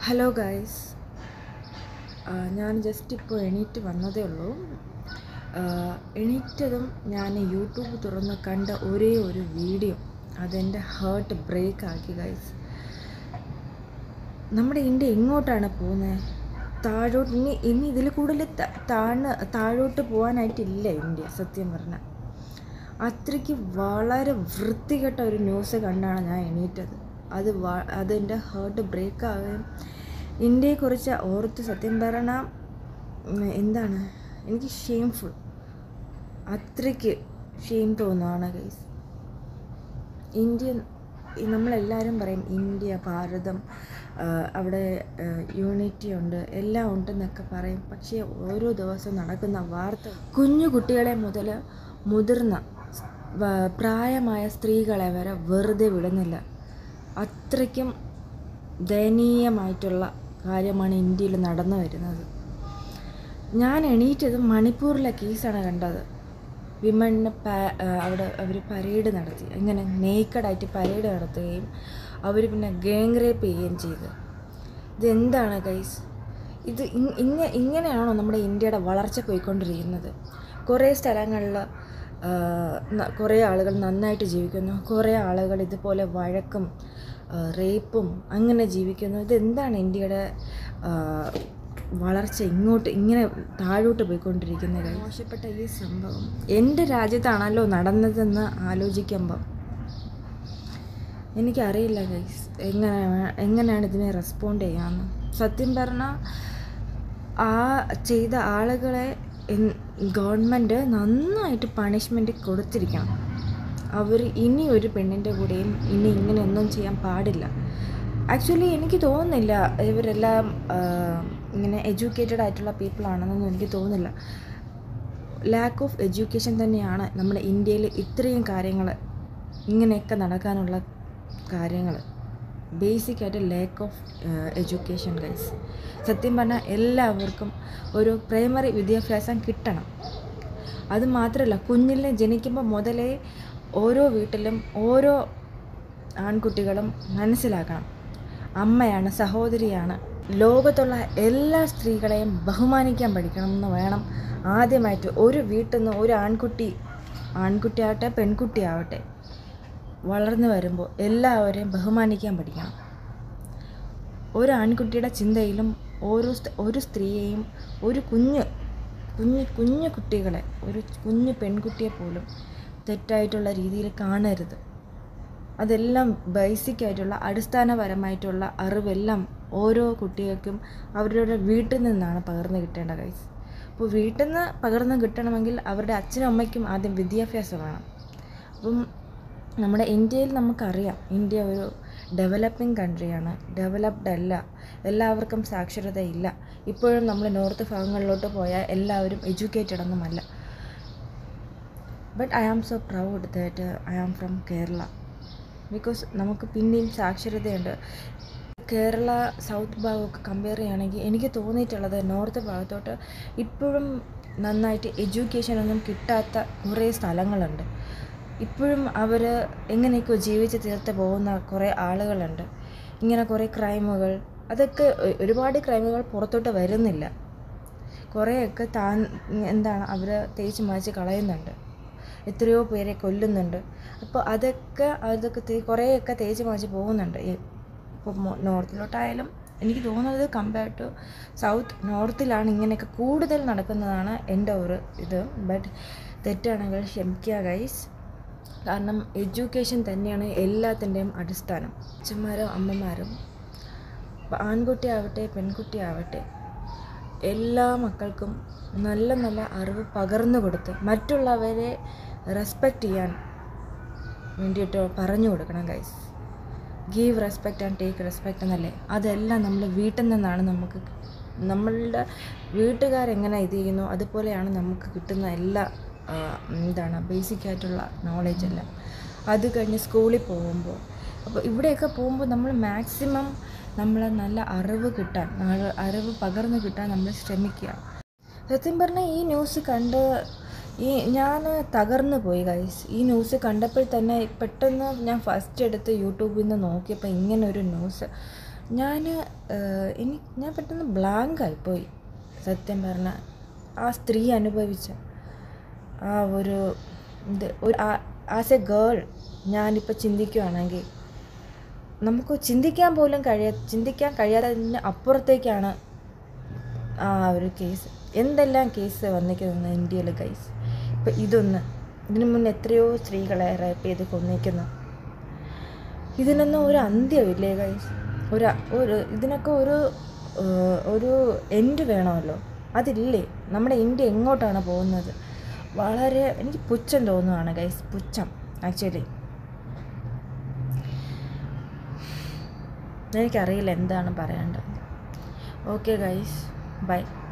hello guys ഞാൻ just ഇപ്പോൾ എണീറ്റ് വന്നതേ ഉള്ളൂ ആ, എണീറ്റതും ഞാൻ യൂട്യൂബ് തുറന്ന് കണ്ട ഒരേ ഒരു വീഡിയോ അതെൻ്റെ ഹേർട്ട് ബ്രേക്ക് ആക്കി ഗൈസ് നമ്മുടെ ഇന്ത്യ എങ്ങോട്ടാണ് പോകുന്നത് താഴോട്ട് ഇനി ഇനി ഇതിൽ കൂടുതൽ ത- താഴ്ന്ന് താഴോട്ട് പോകാനായിട്ടില്ല ഇന്ത്യ സത്യം പറഞ്ഞാൽ അത്രയ്ക്ക് വളരെ വൃത്തികെട്ട ഒരു ന്യൂസ് കണ്ടാണ് ഞാൻ എണീറ്റത് അത് വ- അതെൻ്റെ ഹേർട്ട് ബ്രേക്ക് ആവുകയും ഇന്ത്യയെക്കുറിച്ച് ഓർത്ത് സത്യം പറഞ്ഞാൽ ഉം, എന്താണ് എനിക്ക് ഷെയിംഫുൾ അത്രയ്ക്ക് ഷെയിം തോന്നുകയാണ് ഗൈസ് ഇന്ത്യ നമ്മളെല്ലാവരും പറയും ഇന്ത്യ ഭാരതം ആ, അവിടെ യൂണിറ്റി ഉണ്ട് എല്ലാം ഉണ്ടെന്നൊക്കെ പറയും പക്ഷേ ഓരോ ദിവസവും നടക്കുന്ന വാർത്ത കുഞ്ഞു കുട്ടികളെ മുതൽ മുതിർന്ന വ- പ്രായമായ സ്ത്രീകളെ വരെ വെറുതെ വിടുന്നില്ല അത്രയ്ക്കും ദയനീയമായിട്ടുള്ള കാര്യമാണ് ഇന്ത്യയിൽ നടന്നു വരുന്നത് ഞാൻ എണീറ്റത് മണിപ്പൂരിലെ കേസാണ് കണ്ടത് വിമണിന് പാ അവിടെ അവർ പരേഡ് നടത്തി ഇങ്ങനെ നേക്കഡായിട്ട് പരേഡ് നടത്തുകയും അവർ പിന്നെ ഗേങ് റേപ്പ് ചെയ്യുകയും ചെയ്തു ഇതെന്താണ് ഗൈസ് ഇത് ഇ- ഇങ്ങ ഇങ്ങനെയാണോ നമ്മുടെ ഇന്ത്യയുടെ വളർച്ച പോയിക്കൊണ്ടിരിക്കുന്നത് കുറേ സ്ഥലങ്ങളിൽ കുറേ ആളുകൾ നന്നായിട്ട് ജീവിക്കുന്നു കുറേ ആളുകൾ ഇതുപോലെ വഴക്കും ആ, റേപ്പും അങ്ങനെ ജീവിക്കുന്നു ഇതെന്താണ് ഇന്ത്യയുടെ ആ, വളർച്ച ഇങ്ങോട്ട് ഇങ്ങനെ താഴോട്ട് പോയിക്കൊണ്ടിരിക്കുന്നത് മോശപ്പെട്ട ഈ സംഭവം എൻ്റെ രാജ്യത്താണല്ലോ നടന്നതെന്ന് ആലോചിക്കുമ്പം എനിക്കറിയില്ല ഗൈസ് എങ്ങനെ എങ്ങനെയാണ് ഇതിനെ റെസ്പോണ്ട് ചെയ്യാമെന്ന് സത്യം പറഞ്ഞാൽ ആ ചെയ്ത ആളുകളെ ഗവൺമെൻറ് നന്നായിട്ട് പണിഷ്മെൻറ്റ് കൊടുത്തിരിക്കണം അവർ ഇനി ഒരു പെണ്ണിൻ്റെ കൂടെയും ഇനി ഇങ്ങനെയൊന്നും ചെയ്യാൻ പാടില്ല ആക്ച്വലി എനിക്ക് തോന്നുന്നില്ല ഇവരെല്ലാം ആ, ഇങ്ങനെ എഡ്യൂക്കേറ്റഡ് ആയിട്ടുള്ള പീപ്പിൾ ആണെന്നൊന്നും എനിക്ക് തോന്നുന്നില്ല ലാക്ക് ഓഫ് എഡ്യൂക്കേഷൻ തന്നെയാണ് നമ്മുടെ ഇന്ത്യയിൽ ഇത്രയും കാര്യങ്ങൾ ഇങ്ങനെയൊക്കെ നടക്കാനുള്ള കാര്യങ്ങൾ ബേസിക് ആയിട്ട് ലാക്ക് ഓഫ് എഡ്യൂക്കേഷൻ ഗൈസ് സത്യം പറഞ്ഞാൽ എല്ലാവർക്കും ഒരു പ്രൈമറി വിദ്യാഭ്യാസം കിട്ടണം അത് മാത്രമല്ല കുഞ്ഞിലെ ജനിക്കുമ്പോൾ മുതലേ ഓരോ വീട്ടിലും ഓരോ ആൺകുട്ടികളും മനസ്സിലാക്കണം അമ്മയാണ് സഹോദരിയാണ് ലോകത്തുള്ള എല്ലാ സ്ത്രീകളെയും ബഹുമാനിക്കാൻ പഠിക്കണം എന്ന് വേണം ആദ്യമായിട്ട് ഒരു വീട്ടിൽ നിന്ന് ഒരു ആൺകുട്ടി ആൺകുട്ടിയാവട്ടെ പെൺകുട്ടിയാവട്ടെ വളർന്നു വരുമ്പോൾ എല്ലാവരെയും ബഹുമാനിക്കാൻ പഠിക്കണം ഒരു ആൺകുട്ടിയുടെ ചിന്തയിലും ഓരോ സ്ത- ഒരു സ്ത്രീയെയും ഒരു കുഞ്ഞ് കുഞ്ഞ് കുഞ്ഞു കുട്ടികളെ ഒരു കുഞ്ഞു പെൺകുട്ടിയെ പോലും തെറ്റായിട്ടുള്ള രീതിയിൽ കാണരുത് അതെല്ലാം ബേസിക് ആയിട്ടുള്ള അടിസ്ഥാനപരമായിട്ടുള്ള അറിവെല്ലാം ഓരോ കുട്ടികൾക്കും അവരുടെ വീട്ടിൽ നിന്നാണ് പകർന്നു കിട്ടേണ്ട കൈസ് അപ്പോൾ വീട്ടിൽ നിന്ന് പകർന്നു കിട്ടണമെങ്കിൽ അവരുടെ അച്ഛനും അമ്മയ്ക്കും ആദ്യം വിദ്യാഭ്യാസം വേണം അപ്പം നമ്മുടെ ഇന്ത്യയിൽ നമുക്കറിയാം ഇന്ത്യ ഒരു ഡെവലപ്പിംഗ് കൺട്രിയാണ് ഡെവലപ്ഡ് അല്ല എല്ലാവർക്കും സാക്ഷരതയില്ല ഇപ്പോഴും നമ്മൾ നോർത്ത് ഭാഗങ്ങളിലോട്ട് പോയാൽ എല്ലാവരും എഡ്യൂക്കേറ്റഡ് ഒന്നുമല്ല but I am so proud that I am from Kerala because നമുക്ക് പിന്നെയും സാക്ഷരതയുണ്ട് കേരള സൗത്ത് ഭാഗമൊക്കെ കമ്പയർ ചെയ്യുകയാണെങ്കിൽ എനിക്ക് തോന്നിയിട്ടുള്ളത് നോർത്ത് ഭാഗത്തോട്ട് ഇപ്പോഴും നന്നായിട്ട് എഡ്യൂക്കേഷൻ ഒന്നും കിട്ടാത്ത കുറേ സ്ഥലങ്ങളുണ്ട് ഇപ്പോഴും അവർ എങ്ങനെയൊക്കെയോ ജീവിച്ച് തീർത്ത് പോകുന്ന കുറേ ആളുകളുണ്ട് ഇങ്ങനെ കുറേ ക്രൈമുകൾ അതൊക്കെ ഒ- ഒരുപാട് ക്രൈമുകൾ പുറത്തോട്ട് വരുന്നില്ല കുറേയൊക്കെ താൻ എന്താണ് അവർ തേച്ച് മാച്ച് കളയുന്നുണ്ട് എത്രയോ പേരെ കൊല്ലുന്നുണ്ട് അപ്പോൾ അതൊക്കെ അതൊക്കെ തേ- കുറേയൊക്കെ തേച്ച് മാച്ച് പോകുന്നുണ്ട് ഇപ്പോൾ നോർത്തിലോട്ടായാലും എനിക്ക് തോന്നുന്നത് കമ്പയർഡ് ടു സൗത്ത് നോർത്തിലാണ് ഇങ്ങനെയൊക്കെ കൂടുതൽ നടക്കുന്നതാണ് എൻ്റെ ഒരു ഇത് ബട്ട് തെറ്റാണെങ്കിൽ ക്ഷമിക്കുക ഗൈസ് കാരണം എഡ്യൂക്കേഷൻ തന്നെയാണ് എല്ലാത്തിൻ്റെയും അടിസ്ഥാനം അച്ഛന്മാരും അമ്മമാരും ഇപ്പം ആൺകുട്ടിയാവട്ടെ പെൺകുട്ടിയാവട്ടെ എല്ലാ മക്കൾക്കും നല്ല നല്ല അറിവ് പകർന്നു കൊടുത്ത് മറ്റുള്ളവരെ റെസ്പെക്റ്റ് ചെയ്യാൻ വേണ്ടിയിട്ട് പറഞ്ഞു കൊടുക്കണം guys give respect and take respect എന്നല്ലേ അതെല്ലാം നമ്മൾ വീട്ടിൽ നിന്നാണ് നമുക്ക് നമ്മളുടെ വീട്ടുകാരെങ്ങനെ ഇത് ചെയ്യുന്നു അതുപോലെയാണ് നമുക്ക് കിട്ടുന്ന എല്ലാ ആ, എന്താണ് ബേസിക് ആയിട്ടുള്ള നോളേജ് എല്ലാം അത് കഴിഞ്ഞ് സ്കൂളിൽ പോകുമ്പോൾ അപ്പോൾ ഇവിടെയൊക്കെ പോകുമ്പോൾ നമ്മൾ മാക്സിമം നമ്മൾ നല്ല അറിവ് കിട്ടാൻ നാളെ അറിവ് പകർന്നു കിട്ടാൻ നമ്മൾ ശ്രമിക്കുക സത്യം പറഞ്ഞാൽ ഈ ന്യൂസ് കണ്ട് ഈ ഞാൻ തകർന്നു പോയി ഗൈസ് ഈ ന്യൂസ് കണ്ടപ്പോൾ തന്നെ പെട്ടെന്ന് ഞാൻ ഫസ്റ്റ് എടുത്ത് യൂട്യൂബിൽ നിന്ന് നോക്കിയപ്പോൾ ഇങ്ങനെ ഒരു ന്യൂസ് ഞാൻ എനി ഞാൻ പെട്ടെന്ന് ബ്ലാങ്ക് ആയിപ്പോയി സത്യം പറഞ്ഞാൽ ആ സ്ത്രീ അനുഭവിച്ച ആ ഒരു ഇത് ഒരു ആസ് എ ഗേൾ ഞാനിപ്പോൾ ചിന്തിക്കുകയാണെങ്കിൽ നമുക്ക് ചിന്തിക്കാൻ പോലും കഴിയാ ചിന്തിക്കാൻ കഴിയാത്തതിന് അപ്പുറത്തേക്കാണ് ആ ഒരു കേസ് എന്തെല്ലാം കേസ് വന്നിരിക്കുന്നത് ഇന്ത്യയിൽ ഗൈസ് ഇപ്പം ഇതൊന്ന് ഇതിനു മുന്നേ എത്രയോ സ്ത്രീകളെ റേപ്പ് ചെയ്ത് കൊന്നിരിക്കുന്നു ഇതിനൊന്നും ഒരു അന്ത്യമില്ലേ ഗൈസ് ഒരു ഒരു ഇതിനൊക്കെ ഒരു ഏഹ്, ഒരു എൻഡ് വേണമല്ലോ അതില്ലേ നമ്മുടെ ഇന്ത്യ എങ്ങോട്ടാണ് പോകുന്നത് വളരെ എനിക്ക് പുച്ഛം തോന്നുകയാണ് ഗൈസ് പുച്ഛം ആക്ച്വലി എനിക്കറിയില്ല എന്താണ് പറയേണ്ടത് ഓക്കെ ഗൈസ് ബൈ